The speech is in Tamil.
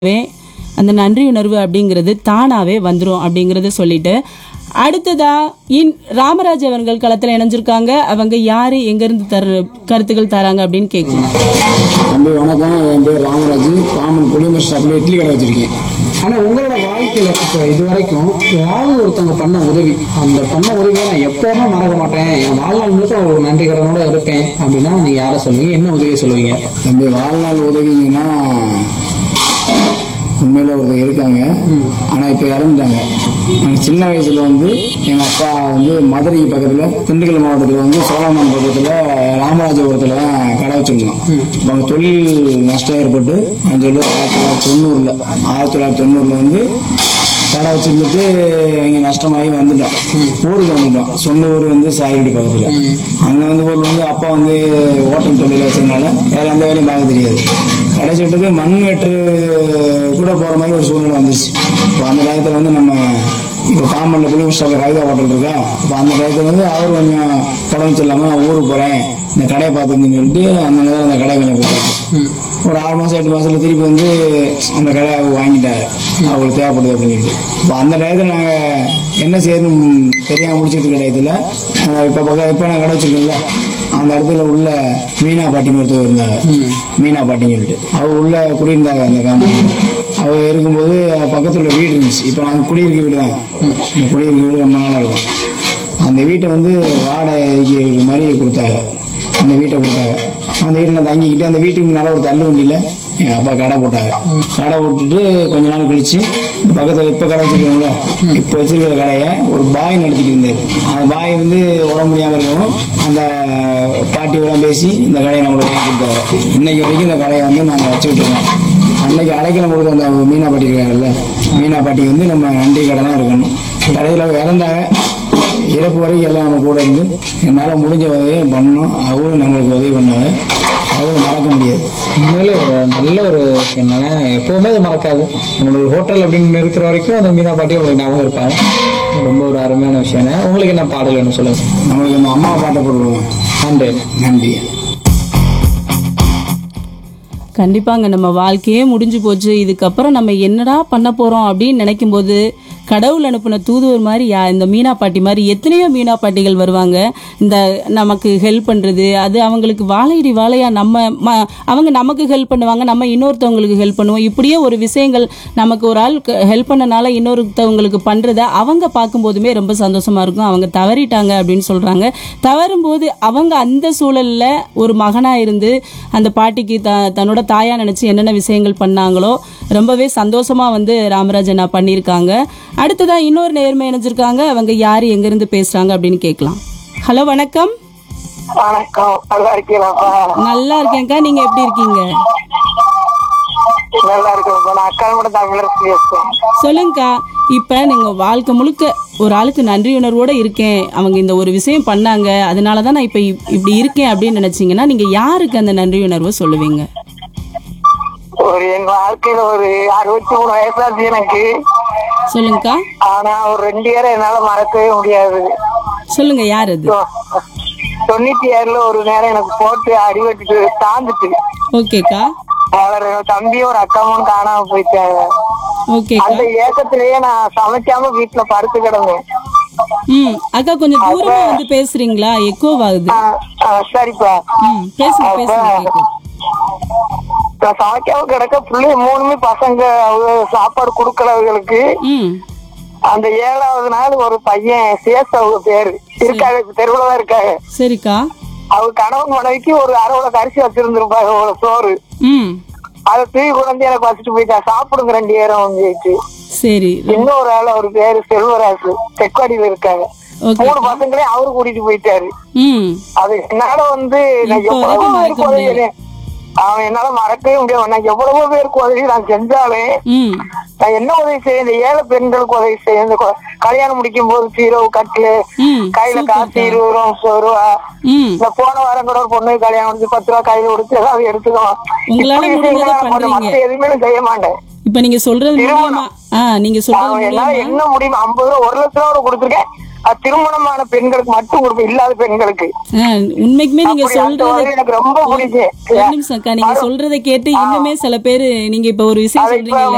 வே அந்த நன்றி உணர்வு அப்படிங்கிறது தானாவே வந்துரும் அப்படிங்கறத சொல்லிட்டு அடுத்ததா இன் ராமராஜ் அவர்கள் களத்துல இணைஞ்சிருக்காங்க அவங்க யாரு எங்க இருந்து தர கருத்துக்கள் தராங்க அப்படின்னு கேட்கணும் தம்பி வணக்கம் என் பேர் ராமராஜ் ராமன் புளியமர் ஸ்டாப்பில் இட்லி கடை வச்சிருக்கேன் ஆனால் உங்களோட வாழ்க்கையில் இப்போ இது வரைக்கும் யாரும் ஒருத்தவங்க பண்ண உதவி அந்த பண்ண உதவியை நான் எப்போவுமே மறக்க மாட்டேன் என் வாழ்நாள் முழுக்க ஒரு நன்றி கடனோட இருப்பேன் அப்படின்னா நீங்கள் யாரை சொல்லுவீங்க என்ன உதவியை சொல்லுவீங்க தம்பி வாழ்நாள் உதவிங்கன்னா உண்மையில ஒருத்தர் இருக்காங்க ஆனா இப்ப இறந்துட்டாங்க நான் சின்ன வயசுல வந்து எங்க அப்பா வந்து மதுரை பக்கத்துல திண்டுக்கல் மாவட்டத்துல வந்து சோழமன் பக்கத்துல ராமராஜபுரத்துல தான் கடை வச்சிருந்தோம் அப்ப அங்க தொழில் நஷ்டம் ஏற்பட்டு நான் சொல்லி ஆயிரத்தி தொள்ளாயிரத்தி தொண்ணூறுல ஆயிரத்தி தொள்ளாயிரத்தி தொண்ணூறுல வந்து கடை வச்சிருந்துட்டு இங்க நஷ்டமாகி வந்துட்டோம் ஊருக்கு வந்துட்டோம் சொந்த ஊர் வந்து சாயல்குடி பக்கத்துல அங்க வந்து ஊர்ல வந்து அப்பா வந்து ஓட்டம் தொழில் வச்சதுனால வேற எந்த வேலையும் பார்க்க தெரியாது கடைசிட்டுக்கு மண் வெட்டு கூட போற மாதிரி ஒரு சூழ்நிலை வந்துச்சு இப்போ அந்த டயத்துல வந்து நம்ம இப்போ காமன்ல புலிவு ஸ்டாப்பில் கைதா ஹோட்டல் இருக்கா இப்போ அந்த டயத்துல வந்து அவர் கொஞ்சம் உடம்பு சரியில்லாம நான் ஊருக்கு போறேன் இந்த கடையை பார்த்துன்னு சொல்லிட்டு அந்த நேரம் அந்த கடை கொஞ்சம் கொடுத்தாரு. ஒரு ஆறு மாசம் எட்டு மாசத்துல திருப்பி வந்து அந்த கடையை அவர் வாங்கிட்டாரு அவங்களுக்கு தேவைப்படுது அப்படின்னு சொல்லிட்டு இப்போ அந்த டயத்துல நாங்க என்ன செய்யணும் தெரியாம முடிச்சிட்டு இருக்க டயத்துல அஹ் இப்ப பக்கம் இப்ப நான் கடை வச்சிருக்கோம்ல அந்த இடத்துல உள்ள மீனா பாட்டி ஒருத்தர் இருந்தாங்க மீனா பாட்டின்னு சொல்லிட்டு அவர் உள்ள குடியிருந்தாங்க அந்த காம்பவுண்ட் அவர் இருக்கும்போது பக்கத்துல உள்ள வீடு இருந்துச்சு இப்போ நாங்கள் குடியிருக்க வீடு தான் இந்த குடியிருக்க வீடு ரொம்ப நாளாக இருக்கும் அந்த வீட்டை வந்து வாடகைக்கு இருக்கிற மாதிரி கொடுத்தாங்க அந்த வீட்டை கொடுத்தாங்க அந்த வீட்டில் தங்கிக்கிட்டு அந்த வீட்டுக்கு நல்ல ஒரு தள்ளு வண்டியில் எங்கள் அப்பா கடை போட்டாங்க கடை போட்டுட்டு கொஞ்ச நாள் கழிச்சு இந்த பக்கத்தில் இப்போ கடை வச்சிருக்கோம்ல இப்போ வச்சிருக்கிற கடையை ஒரு பாய் நடத்திட்டு இருந்தார் அந்த பாய் வந்து உடம்பு முடியாமல் இருக்கவும் அந்த பாட்டியோட பேசி இந்த கடையை நம்மளுக்கு வாங்கி கொடுத்தாரு இன்னைக்கு வரைக்கும் இந்த கடையை வந்து நாங்கள் வச்சுக்கிட்டு இருக்கோம் அன்னைக்கு அடைக்கலம் கொடுத்த அந்த மீனா பாட்டி இருக்காங்கல்ல மீனா பாட்டிக்கு வந்து நம்ம நன்றி கடனாக இருக்கணும் கடையில் இறந்தாங்க இறப்பு வரைக்கும் எல்லாம் நம்ம கூட இருந்து என்னால் முடிஞ்ச உதவியை பண்ணோம் அவரும் நம்மளுக்கு உதவி பண்ணாங்க அவரும் மறக்க முடியாது உண்மையிலே ஒரு நல்ல ஒரு என்னன்னா எப்பவுமே அது மறக்காது உங்களோட ஹோட்டல் அப்படின்னு இருக்கிற வரைக்கும் அந்த மீனா பாட்டி உங்களுக்கு ஞாபகம் இருப்பாங்க ரொம்ப ஒரு அருமையான விஷயம் உங்களுக்கு என்ன பாடல் வேணும் சொல்லுங்க நம்மளுக்கு நம்ம அம்மா பாட்டை போடுவோம் நன்றி நன்றி கண்டிப்பாங்க நம்ம வாழ்க்கையே முடிஞ்சு போச்சு இதுக்கப்புறம் நம்ம என்னடா பண்ண போறோம் அப்படின்னு நினைக்கும் போது கடவுள் அனுப்பின தூதுவர் மாதிரி யா இந்த மீனா பாட்டி மாதிரி எத்தனையோ மீனா பாட்டிகள் வருவாங்க இந்த நமக்கு ஹெல்ப் பண்றது அது அவங்களுக்கு வாழையடி வாழையா நம்ம ம- அவங்க நமக்கு ஹெல்ப் பண்ணுவாங்க நம்ம இன்னொருத்தவங்களுக்கு ஹெல்ப் பண்ணுவோம் இப்படியே ஒரு விஷயங்கள் நமக்கு ஒரு ஆள் ஹெல்ப் பண்ணனால இன்னொருத்தவங்களுக்கு பண்றத அவங்க பார்க்கும்போதுமே ரொம்ப சந்தோஷமா இருக்கும் அவங்க தவறிட்டாங்க அப்படின்னு சொல்றாங்க தவறும்போது அவங்க அந்த சூழல்ல ஒரு மகனா இருந்து அந்த பாட்டிக்கு த தன்னோட தாயா நினைச்சு என்னென்ன விஷயங்கள் பண்ணாங்களோ ரொம்பவே சந்தோஷமா வந்து ராமராஜனா பண்ணியிருக்காங்க அடுத்ததா இன்னொரு நேர்மை இணைஞ்சிருக்காங்க அவங்க யாரு எங்க இருந்து பேசுறாங்க அப்படின்னு கேட்கலாம் ஹலோ வணக்கம் வணக்கம் நல்லா இருக்கீங்களாப்பா நல்லா இருக்கேன்க்கா நீங்க எப்படி இருக்கீங்க நல்லா இருக்கேன்ப்பா நான் அக்கா கூட தமிழரசு பேசுறேன் சொல்லுங்கக்கா இப்ப நீங்க வாழ்க்கை முழுக்க ஒரு ஆளுக்கு நன்றி உணர்வோட இருக்கேன் அவங்க இந்த ஒரு விஷயம் பண்ணாங்க அதனாலதான் நான் இப்ப இப்- இப்படி இருக்கேன் அப்படின்னு நினைச்சீங்கன்னா நீங்க யாருக்கு அந்த நன்றி உணர்வை சொல்லுவீங்க ஒரு என் வாழ்க்கையில ஒரு அறுபத்தி மூணு வயசாச்சு எனக்கு சொல்லுங்கக்கா ஆனா ஒரு ரெண்டு பேரை என்னால மறக்கவே முடியாது சொல்லுங்க யார் அது தொ- தொண்ணூத்தி ஏழுல ஒரு நேரம் எனக்கு போட்டு அடிபட்டுட்டு தாந்துட்டு ஓகேக்கா அவர் தம்பியும் ஒரு அக்காவும் காணாம போயிட்டாங்க ஓகேக்கா அந்த ஏக்கத்திலேயே நான் சமைக்காம வீட்டுல படுத்து கிடந்தேன் ம் அக்கா கொஞ்சம் தூரமா வந்து பேசுறீங்களா எக்கோவாகுது ஆ, ஆ, சரிப்பா ம் பேசுங்க பேசுங்க கேக்குது. நான் சமைக்காம கிடக்க பிள்ளைங்க மூணுமே பசங்க அவங்க சாப்பாடு கொடுக்கறவங்களுக்கு ம் அந்த ஏழாவது நாள் ஒரு பையன் சேஸ் அவங்க பேரு இருக்காங்க தெருவுல தான் இருக்காங்க சரிக்கா அவங்க கணவன் மனைவிக்கு ஒரு அறுபது அரிசி வச்சிருந்திருப்பாங்க ஒரு சோறு ம் அதை தூக்கி கொண்டு எனக்கு வச்சுட்டு போயிட்டா சாப்பிடுங்க ரெண்டு பேரும் வந்துச்சு சரி இன்னொரு ஆள் அவர் பேரு செல்வராசு தெற்காடியில இருக்காங்க ஓகே மூணு பசங்களையும் அவரு கூட்டிட்டு போயிட்டாரு ம் அது என்னால வந்து நான் இப்போ எவ்வளவோ வரைக்கும் மறக்க பேருக்கு உதவி முடியாது. அவன் என்னால மறக்கவே முடியாது நான் எவ்வளவோ பேருக்கு உதவி நான் செஞ்சாலும் ம் நான் என்ன உதவி செய்ய இந்த ஏழை பெண்களுக்கு உதவி செய்ய இந்த கொ- கல்யாணம் முடிக்கும் போது சீரோ கட்டிலு ம் கையில காசு சூப்பர்க்கா. இருபது ரூபா முப்பது ரூபா ம் இந்த போன வாரம் கூட ஒரு பொண்ணு கல்யாணம் முடிச்சு பத்து ரூபா கையில கொடுத்து ஏதாவது எடுத்துக்கலாம் உங்களால இப்படி முடிஞ்சதை விஷயங்களை நான் பண்றீங்க. மத்த எதுவுமே நான் செய்ய மாட்டேன் இப்ப நீங்க சொல்றது மூலியமா ஆ நீங்க சொல்றது அவன் என்னால மூலியமா என்ன முடியும் ஐம்பது ரூபா ஒரு லட்சம் ரூபா கொடுத்துருக்கேன் அது திருமணமான பெண்களுக்கு மட்டும் கொடுப்பேன் இல்லாத பெண்களுக்கு ஆ, உண்மைக்குமே நீங்க அப்படி அந்த சொல்றத உதவி எனக்கு ரொம்ப பிடிக்கும் ஒரு நிமிஷம் அக்கா நீங்க சொல்றத கேட்டு இன்னுமே சில பேரு நீங்க இப்ப ஒரு விஷயம் அது இப்ப சொல்றீங்கல்ல